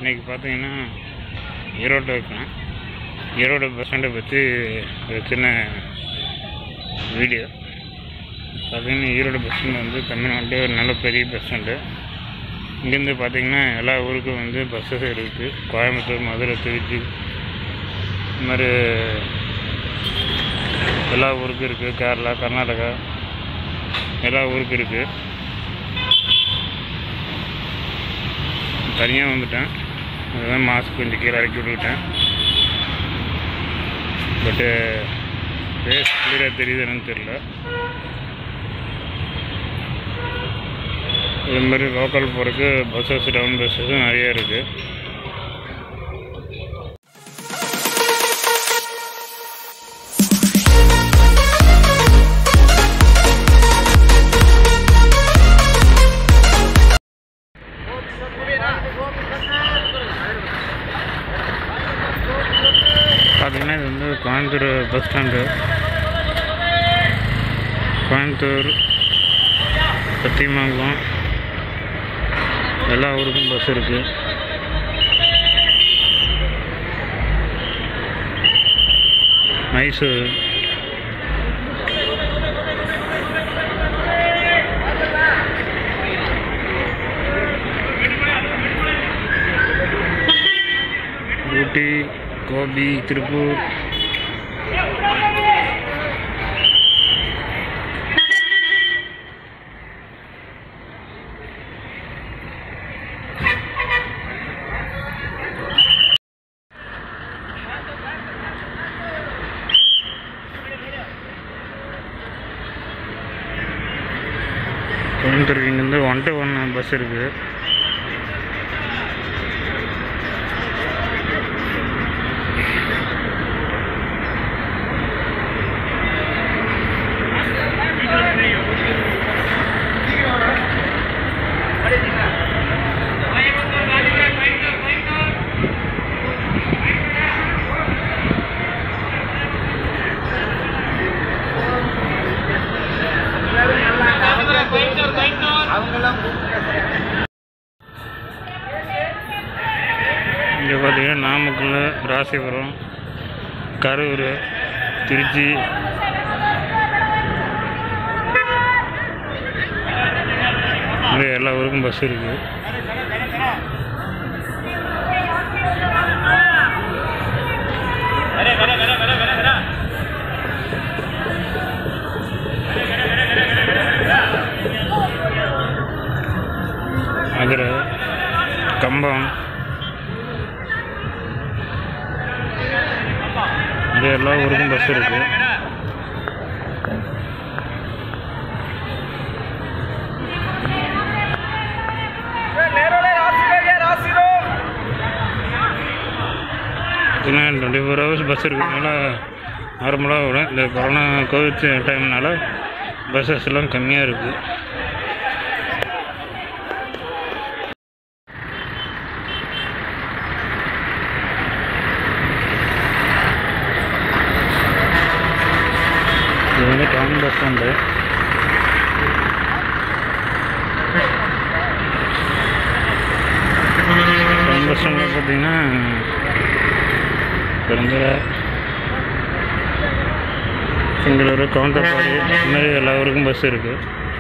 இன்றைக்கி பார்த்தீங்கன்னா ஈரோட்டில் இருக்கேன் ஈரோடு பஸ் ஸ்டாண்டை பற்றி ஒரு சின்ன வீடியோ பார்த்தீங்கன்னா ஈரோடு பஸ் ஸ்டாண்ட் வந்து தமிழ்நாட்டிலே ஒரு நல்ல பெரிய பஸ் ஸ்டாண்டு இங்கேருந்து பார்த்தீங்கன்னா எல்லா ஊருக்கும் வந்து பஸ்ஸஸ் இருக்குது கோயம்புத்தூர் மதுரை திருச்சி இந்த மாதிரி எல்லா ஊருக்கும் இருக்குது கேரளா கர்நாடகா எல்லா ஊருக்கும் இருக்குது தனியாக வந்துட்டேன் அதுதான் மாஸ்க் கொஞ்சம் கீழே இறக்கி விட்டுக்கிட்டேன் பட்டு ஃபேஸ் கிளியராக தெரியுதுன்னு தெரில இது மாதிரி லோக்கல் போகிறதுக்கு பஸ்ஸஸ் டவுன் பஸ்ஸஸும் நிறைய இருக்குது பார்த்தீங்கன்னா இது வந்து கோயம்புத்தூர் பஸ் ஸ்டாண்டு கோயம்புத்தூர் சத்தியமங்கலம் எல்லா ஊருக்கும் பஸ் இருக்குது மைசூர் ஊட்டி கோபி திருப்பூர் கோயம்புத்தூர் இங்கேருந்து ஒன் டு ஒன் பஸ் இருக்குது இங்கே பார்த்தீங்கன்னா நாமக்கல் ராசிபுரம் கரூர் திருச்சி இங்கே எல்லா ஊருக்கும் பஸ் இருக்குது மதுரை கம்பம் இங்கே எல்லா ஊருக்கும் பஸ் இருக்குது ஏன்னா டுவெண்ட்டி ஃபோர் ஹவர்ஸ் பஸ் இருக்கிறதுனால நார்மலாக விடும் இந்த கொரோனா கோவிட் டைம்னால பஸ்ஸஸ் எல்லாம் கம்மியாக இருக்குது இது வந்து town bus stand town bus ஸ்டாண்டில் பார்த்தீங்கன்னா பெருந்துறை பெங்களூரு கவுண்டர்பாடி இந்த மாதிரி எல்லா ஊருக்கும் பஸ் இருக்குது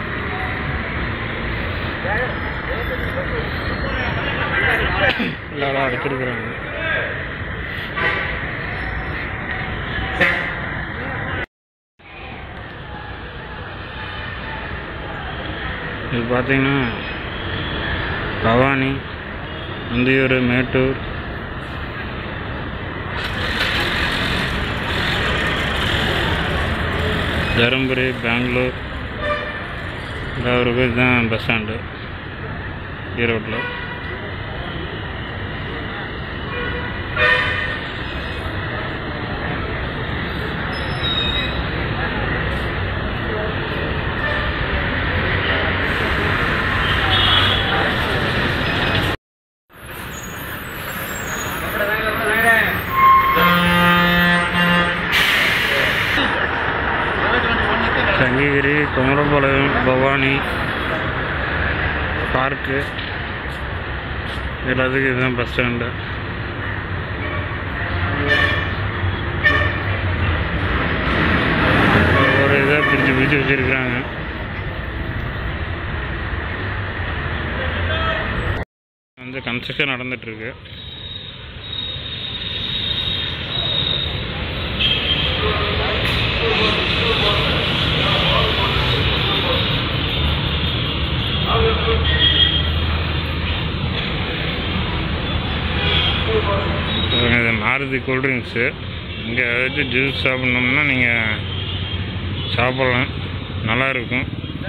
எல்லாரும் அடைச்சிருக்குறாங்க இது பார்த்தீங்கன்னா பவானி அந்தியூர் மேட்டூர் தருமபுரி பெங்களூர் எல்லா ஊருக்கும் இதுதான் பஸ் ஸ்டாண்டு ஈரோட்டில் சங்ககிரி குமரபாளையம் பவானி பார்க்கு எல்லாத்துக்கும் இதுதான் பஸ் ஸ்டாண்டு ஒரு இதாக பிரித்து பிரித்து வச்சுருக்குறாங்க வந்து கன்ஸ்ட்ரக்ஷன் நடந்துட்டுருக்கு இது மாருதி கூல்ட்ரிங்க்ஸு இங்கே ஏதாச்சும் ஜூஸ் சாப்பிட்ணும்னா நீங்கள் சாப்பிட்லாம் நல்லா இருக்கும்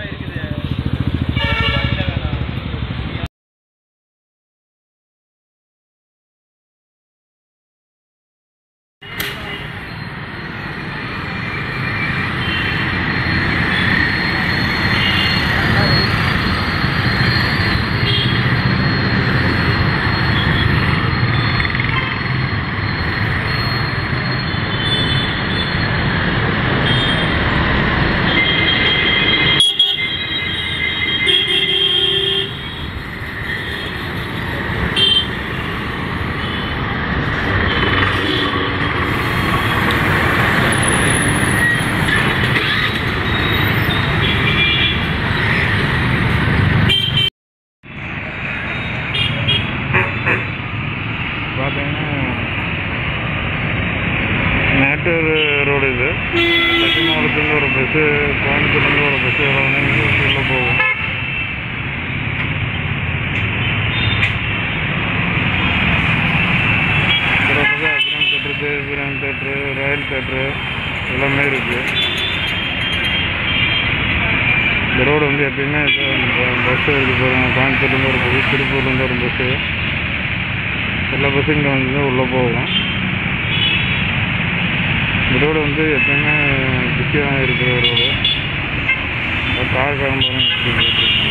பார்த்தீங்கன்னா மேட்டூர் ரோடு இது கட்டிமாவளத்துலேருந்து ஒரு பஸ்ஸு கோயம்புத்தூர்லேருந்து ஒரு பஸ்ஸு வந்து உள்ளே போகும் இந்த பக்கம் Akram theatre Deviram theatre Royal theatre எல்லாமே இருக்குது இந்த ரோடு வந்து எப்பயுமே பஸ்ஸு இருக்குது பாருங்க கோயம்புத்தூர்லேருந்து ஒரு பஸ்ஸு திருப்பூர்லேருந்து ஒரு பஸ்ஸு எல்லா பஸ்ஸும் இங்கே வந்து உள்ளே போகும் இந்த ரோடு வந்து எப்பயுமே பிஸியாக இருக்கிற ஒரு ரோடு கார் கிளம்புறோம் எப்படி போயிட்டுருக்காங்க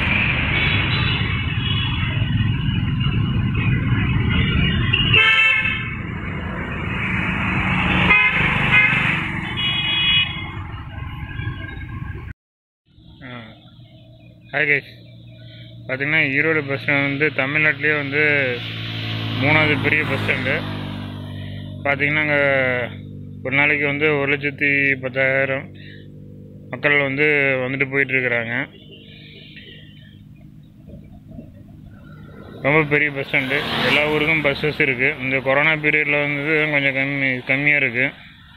ஹாய் கைஸ் பார்த்தீங்கன்னா ஈரோடு பஸ் ஸ்டாண்ட் வந்து தமிழ்நாட்டிலே வந்து மூணாவது பெரிய பஸ் ஸ்டாண்டு பார்த்தீங்கன்னா அங்கே ஒரு நாளைக்கு வந்து ஒரு லட்சத்தி பத்தாயிரம் மக்கள் வந்து வந்துட்டு போயிட்டுருக்குறாங்க ரொம்ப பெரிய பஸ் ஸ்டாண்டு எல்லா ஊருக்கும் பஸ்ஸஸ் இருக்குது இந்த கொரோனா பீரியடில் வந்து கொஞ்சம் கம்மி கம்மியாக இருக்குது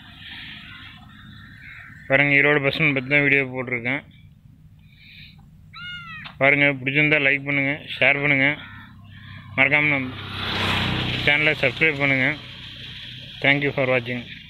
பாருங்கள் ஈரோடு பஸ் ஸ்டாண்ட் பற்றி தான் வீடியோ போட்டிருக்கேன் பாருங்கள் பிடிச்சிருந்தா லைக் பண்ணுங்கள் ஷேர் பண்ணுங்கள் மறக்காமல் நம்ம சேனலை சப்ஸ்கிரைப் பண்ணுங்கள் தேங்க்யூ ஃபார் வாட்சிங்